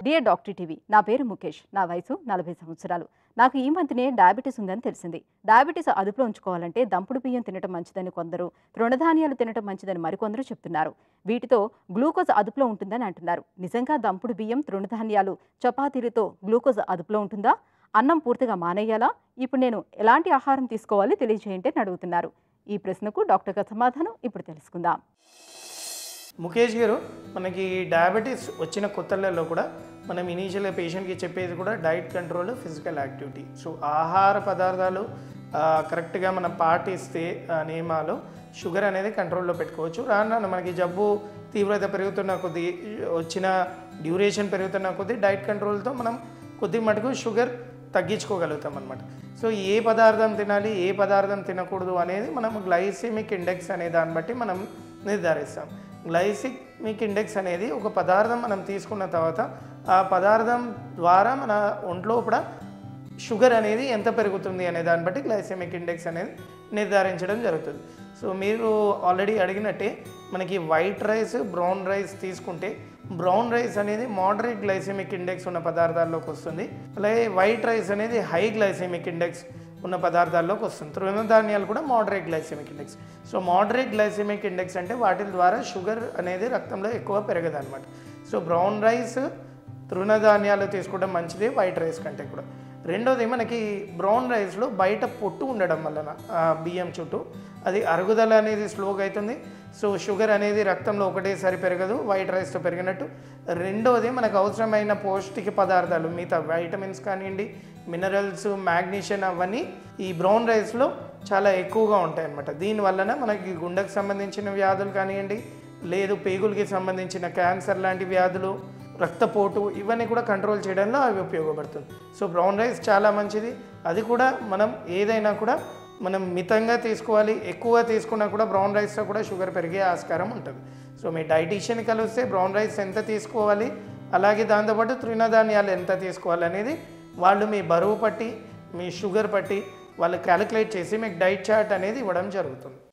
dear doctor TV నా పేరు ముఖేష్ నా వయసు నలభై సంవత్సరాలు నాకు ఈ మధ్యనే డయాబెటీస్ ఉందని తెలిసింది డయాబెటీస్ అదుపులో ఉంచుకోవాలంటే దంపుడు బియ్యం తినటం మంచిదని కొందరు తృణధాన్యాలు తినటం మంచిదని మరికొందరు చెప్తున్నారు వీటితో గ్లూకోజ్ అదుపులో ఉంటుందని అంటున్నారు నిజంగా దంపుడు బియ్యం తృణధాన్యాలు చపాతీలతో గ్లూకోజ్ అదుపులో ఉంటుందా అన్నం పూర్తిగా మానేయాలా ఇప్పుడు నేను ఎలాంటి ఆహారం తీసుకోవాలి తెలియజేయండి అని అడుగుతున్నారు ఈ ప్రశ్నకు డాక్టర్ గారి సమాధానం ఇప్పుడు తెలుసుకుందాం ముఖేష్ గారు మనకి డయాబెటీస్ వచ్చిన కొత్తలలో కూడా మనం ఇనీషియల్గా పేషెంట్కి చెప్పేది కూడా diet control physical activity so ఆహార పదార్థాలు ఆ, కరెక్ట్గా మనం పాటిస్తే ఆ, నియమాలు షుగర్ అనేది కంట్రోల్లో పెట్టుకోవచ్చు రాను రాను మనకి జబ్బు తీవ్రత పెరుగుతున్న కొద్దీ వచ్చిన డ్యూరేషన్ పెరుగుతున్న కొద్దీ డైట్ కంట్రోల్తో మనం కొద్ది మటుకు షుగర్ తగ్గించుకోగలుగుతాం అనమాట సో ఏ పదార్థం తినాలి ఏ పదార్థం తినకూడదు అనేది మనం గ్లైసెమిక్ ఇండెక్స్ అనే దాన్ని బట్టి మనం నిర్ధారిస్తాం గ్లైసిమిక్ ఇండెక్స్ అనేది ఒక పదార్థం మనం తీసుకున్న తర్వాత ఆ పదార్థం ద్వారా మన ఒంట్లో కూడా షుగర్ అనేది ఎంత పెరుగుతుంది అనే దాన్ని బట్టి గ్లైసెమిక్ ఇండెక్స్ అనేది నిర్ధారించడం జరుగుతుంది సో మీరు ఆల్రెడీ అడిగినట్టే మనకి వైట్ రైస్ బ్రౌన్ రైస్ తీసుకుంటే బ్రౌన్ రైస్ అనేది మోడరేట్ గ్లైసెమిక్ ఇండెక్స్ ఉన్న పదార్థాల్లోకి వస్తుంది అలాగే వైట్ రైస్ అనేది హై గ్లైసెమిక్ ఇండెక్స్ ఉన్న పదార్థాల్లోకి వస్తుంది తృణధాన్యాలు కూడా moderate glycemic index so moderate glycemic index అంటే వాటి ద్వారా షుగర్ అనేది రక్తంలో ఎక్కువ పెరగదు అనమాట సో బ్రౌన్ రైస్ తృణధాన్యాలు తీసుకోవడం మంచిది వైట్ రైస్ కంటే కూడా రెండోది మనకి బ్రౌన్ రైస్లో బయట పొట్టు ఉండడం వలన ఆ బియ్యం చుట్టూ అది అరుగుదల అనేది స్లోగా అవుతుంది సో షుగర్ అనేది రక్తంలో ఒకటేసారి పెరగదు వైట్ రైస్తో పెరిగినట్టు రెండోది మనకు అవసరమైన పౌష్టిక పదార్థాలు మిగతా వైటమిన్స్ కానివ్వండి మినరల్స్ మ్యాగ్నీషియం అవన్నీ ఈ బ్రౌన్ రైస్లో చాలా ఎక్కువగా ఉంటాయి అన్నమాట దీని వలన మనకి గుండెకు సంబంధించిన వ్యాధులు కానివ్వండి లేదు పేగులకి సంబంధించిన క్యాన్సర్ లాంటి వ్యాధులు రక్తపోటు ఇవన్నీ కూడా కంట్రోల్ చేయడంలో అవి ఉపయోగపడుతుంది సో బ్రౌన్ రైస్ చాలా మంచిది అది కూడా మనం ఏదైనా కూడా మనం మితంగా తీసుకోవాలి ఎక్కువ తీసుకున్నా కూడా బ్రౌన్ రైస్తో కూడా షుగర్ పెరిగే ఆస్కారం ఉంటుంది సో మీ డైటీషియన్ కలిస్తే బ్రౌన్ రైస్ ఎంత తీసుకోవాలి అలాగే దాంతోపాటు తృణధాన్యాలు ఎంత తీసుకోవాలి అనేది వాళ్ళు మీ బరువు పట్టి మీ షుగర్ పట్టి వాళ్ళు క్యాలిక్యులేట్ చేసి మీకు డైట్ చార్ట్ అనేది ఇవ్వడం జరుగుతుంది